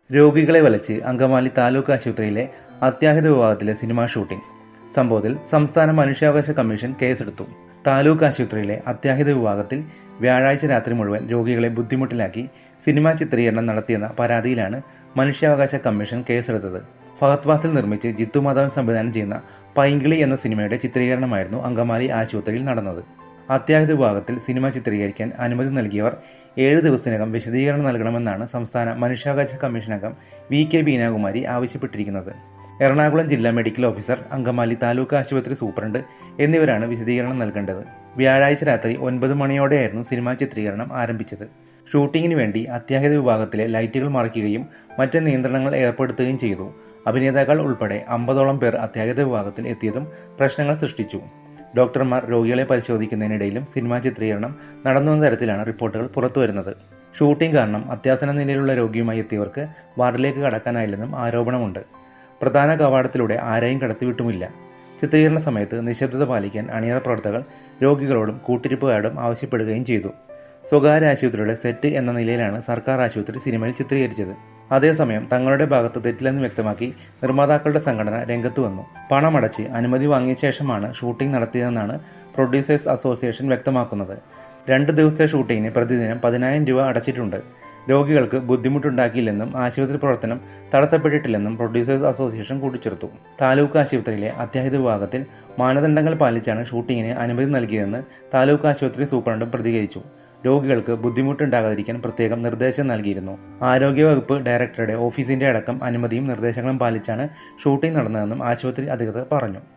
രോഗികളെ വലച്ച് അങ്കമാലി താലൂക്ക് ആശുപത്രിയിലെ അത്യാഹിത വിഭാഗത്തിലെ സിനിമാ ഷൂട്ടിംഗ് സംഭവത്തിൽ സംസ്ഥാന മനുഷ്യാവകാശ കമ്മീഷൻ കേസെടുത്തു താലൂക്ക് ആശുപത്രിയിലെ അത്യാഹിത വിഭാഗത്തിൽ വ്യാഴാഴ്ച രാത്രി മുഴുവൻ രോഗികളെ ബുദ്ധിമുട്ടിലാക്കി സിനിമാ ചിത്രീകരണം നടത്തിയെന്ന പരാതിയിലാണ് മനുഷ്യാവകാശ കമ്മീഷൻ കേസെടുത്തത് ഫഹദ് ഫാസിൽ നിർമ്മിച്ച് ജിത്തു മാധവൻ സംവിധാനം ചെയ്യുന്ന പൈങ്കിളി എന്ന സിനിമയുടെ ചിത്രീകരണമായിരുന്നു അങ്കമാലി ആശുപത്രിയിൽ നടന്നത് അത്യാഹിത വിഭാഗത്തിൽ സിനിമ ചിത്രീകരിക്കാൻ അനുമതി നൽകിയവർ ഏഴ് ദിവസത്തിനകം വിശദീകരണം നൽകണമെന്നാണ് സംസ്ഥാന മനുഷ്യാവകാശ കമ്മീഷൻ അംഗം വി കെ ബീനാകുമാരി ആവശ്യപ്പെട്ടിരിക്കുന്നത് എറണാകുളം ജില്ലാ മെഡിക്കൽ ഓഫീസർ അങ്കമാലി താലൂക്ക് ആശുപത്രി സൂപ്രണ്ട് എന്നിവരാണ് വിശദീകരണം നൽകേണ്ടത് വ്യാഴാഴ്ച രാത്രി ഒൻപത് മണിയോടെയായിരുന്നു സിനിമാ ചിത്രീകരണം ആരംഭിച്ചത് ഷൂട്ടിങ്ങിന് വേണ്ടി അത്യാഹിത വിഭാഗത്തിലെ ലൈറ്റുകൾ മറയ്ക്കുകയും മറ്റ് നിയന്ത്രണങ്ങൾ ഏർപ്പെടുത്തുകയും ചെയ്തു അഭിനേതാക്കൾ ഉൾപ്പെടെ അമ്പതോളം പേർ അത്യാഹിത വിഭാഗത്തിൽ എത്തിയതും പ്രശ്നങ്ങൾ സൃഷ്ടിച്ചു ഡോക്ടർമാർ രോഗികളെ പരിശോധിക്കുന്നതിനിടയിലും സിനിമാ ചിത്രീകരണം നടന്നുവെന്ന തരത്തിലാണ് റിപ്പോർട്ടുകൾ പുറത്തുവരുന്നത് ഷൂട്ടിംഗ് കാരണം അത്യാസന നിലയിലുള്ള രോഗിയുമായി എത്തിയവർക്ക് വാർഡിലേക്ക് കടക്കാനായില്ലെന്നും ആരോപണമുണ്ട് പ്രധാന കവാടത്തിലൂടെ ആരെയും കടത്തിവിട്ടുമില്ല ചിത്രീകരണ സമയത്ത് നിശബ്ദത പാലിക്കാൻ അണിയറ പ്രവർത്തകർ രോഗികളോടും കൂട്ടിരിപ്പുകാരോടും ആവശ്യപ്പെടുകയും ചെയ്തു സ്വകാര്യ ആശുപത്രിയുടെ സെറ്റ് എന്ന നിലയിലാണ് സർക്കാർ ആശുപത്രി സിനിമയിൽ ചിത്രീകരിച്ചത് അതേസമയം തങ്ങളുടെ ഭാഗത്ത് തെറ്റില്ലെന്ന് വ്യക്തമാക്കി നിർമ്മാതാക്കളുടെ സംഘടന രംഗത്ത് വന്നു പണമടച്ച് അനുമതി വാങ്ങിയ ശേഷമാണ് ഷൂട്ടിംഗ് നടത്തിയതെന്നാണ് പ്രൊഡ്യൂസേഴ്സ് അസോസിയേഷൻ വ്യക്തമാക്കുന്നത് രണ്ട് ദിവസത്തെ ഷൂട്ടിങ്ങിന് പ്രതിദിനം പതിനായിരം രൂപ അടച്ചിട്ടുണ്ട് രോഗികൾക്ക് ബുദ്ധിമുട്ടുണ്ടാക്കിയില്ലെന്നും ആശുപത്രി പ്രവർത്തനം തടസ്സപ്പെട്ടിട്ടില്ലെന്നും പ്രൊഡ്യൂസേഴ്സ് അസോസിയേഷൻ കൂട്ടിച്ചേർത്തു താലൂക്ക് ആശുപത്രിയിലെ അത്യാഹിത വിഭാഗത്തിൽ മാനദണ്ഡങ്ങൾ പാലിച്ചാണ് ഷൂട്ടിങ്ങിന് അനുമതി നൽകിയതെന്ന് താലൂക്ക് ആശുപത്രി സൂപ്രണ്ടും പ്രതികരിച്ചു രോഗികൾക്ക് ബുദ്ധിമുട്ടുണ്ടാകാതിരിക്കാൻ പ്രത്യേകം നിർദ്ദേശം നൽകിയിരുന്നു ആരോഗ്യവകുപ്പ് ഡയറക്ടറുടെ ഓഫീസിന്റെ അടക്കം അനുമതിയും നിർദ്ദേശങ്ങളും പാലിച്ചാണ് ഷൂട്ടിംഗ് നടന്നതെന്നും ആശുപത്രി അധികൃതർ പറഞ്ഞു